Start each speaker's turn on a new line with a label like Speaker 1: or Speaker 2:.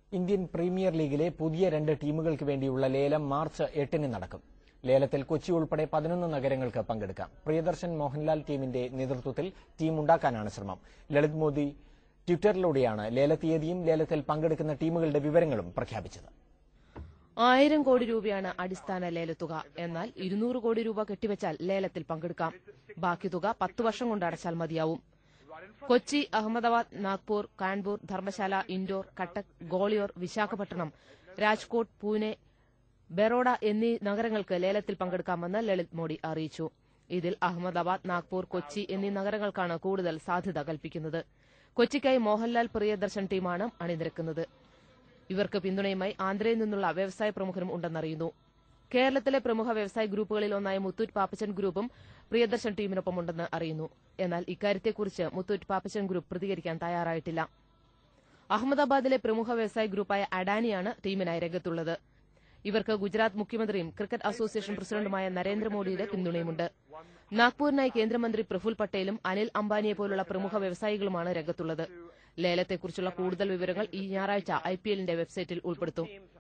Speaker 1: Indian premier ലീഗിലെ പുതിയ രണ്ട് ടീമുകൾക്ക് വേണ്ടിയുള്ള ലേലം മാർച്ച് എട്ടിന് നടക്കും ലേലത്തിൽ കൊച്ചി ഉൾപ്പെടെ പതിനൊന്ന് നഗരങ്ങൾക്ക് പങ്കെടുക്കാം പ്രിയദർശൻ മോഹൻലാൽ ടീമിന്റെ നേതൃത്വത്തിൽ ടീം ഉണ്ടാക്കാനാണ് ശ്രമം ലളിത് മോദി ട്വിറ്ററിലൂടെയാണ് ലേലത്തീയതിയും ലേലത്തിൽ പങ്കെടുക്കുന്ന ടീമുകളുടെ വിവരങ്ങളും പ്രഖ്യാപിച്ചത്
Speaker 2: ആയിരം കോടി രൂപയാണ് അടിസ്ഥാന ലേലത്തുക എന്നാൽ ഇരുന്നൂറ് കോടി രൂപ കെട്ടിവെച്ചാൽ ലേലത്തിൽ പങ്കെടുക്കാം ബാക്കി തുക പത്ത് വർഷം കൊണ്ട് അടച്ചാൽ മതിയാവും കൊച്ചി അഹമ്മദാബാദ് നാഗ്പൂർ കാൺപൂർ ധർമ്മശാല ഇൻഡോർ കട്ടക് ഗോളിയോർ വിശാഖപട്ടണം രാജ്കോട്ട് പൂനെ ബെറോഡ എന്നീ നഗരങ്ങൾക്ക് ലേലത്തിൽ പങ്കെടുക്കാമെന്ന് ലളിത് മോഡി അറിയിച്ചു ഇതിൽ അഹമ്മദാബാദ് നാഗ്പൂർ കൊച്ചി എന്നീ നഗരങ്ങൾക്കാണ് കൂടുതൽ സാധ്യത കൽപ്പിക്കുന്നത് കൊച്ചിക്കായി മോഹൻലാൽ പ്രിയദർശൻ ടീമാണ് അണിനിരക്കുന്നത് ഇവർക്ക് പിന്തുണയുമായി ആന്ധ്രയിൽ നിന്നുള്ള വ്യവസായ പ്രമുഖരും ഉണ്ടെന്നറിയുന്നു കേരളത്തിലെ പ്രമുഖ വ്യവസായ ഗ്രൂപ്പുകളിൽ ഒന്നായ മുത്തൂറ്റ് പാപ്പച്ചൻ ഗ്രൂപ്പും പ്രിയദർശൻ ടീമിനൊപ്പമുണ്ടെന്ന് അറിയുന്നു എന്നാൽ ഇക്കാര്യത്തെക്കുറിച്ച് മുത്തൂറ്റ് പാപ്പച്ചൻ ഗ്രൂപ്പ് പ്രതികരിക്കാൻ തയ്യാറായിട്ടില്ല അഹമ്മദാബാദിലെ പ്രമുഖ വ്യവസായ ഗ്രൂപ്പായ അഡാനിയാണ് ടീമിനായി രംഗത്തുള്ളത് ഇവർക്ക് ഗുജറാത്ത് മുഖ്യമന്ത്രിയും ക്രിക്കറ്റ് അസോസിയേഷൻ പ്രസിഡന്റുമായ നരേന്ദ്രമോദിയുടെ പിന്തുണയുമുണ്ട് നാഗ്പൂരിനായി കേന്ദ്രമന്ത്രി പ്രഫുൽ പട്ടേലും അനിൽ അംബാനിയെ പോലുള്ള പ്രമുഖ വ്യവസായികളുമാണ് രംഗത്തുള്ളത് ലേലത്തെക്കുറിച്ചുള്ള കൂടുതൽ വിവരങ്ങൾ ഈ ഞായറാഴ്ച ഐപിഎല്ലിന്റെ വെബ്സൈറ്റിൽ ഉൾപ്പെടുത്തും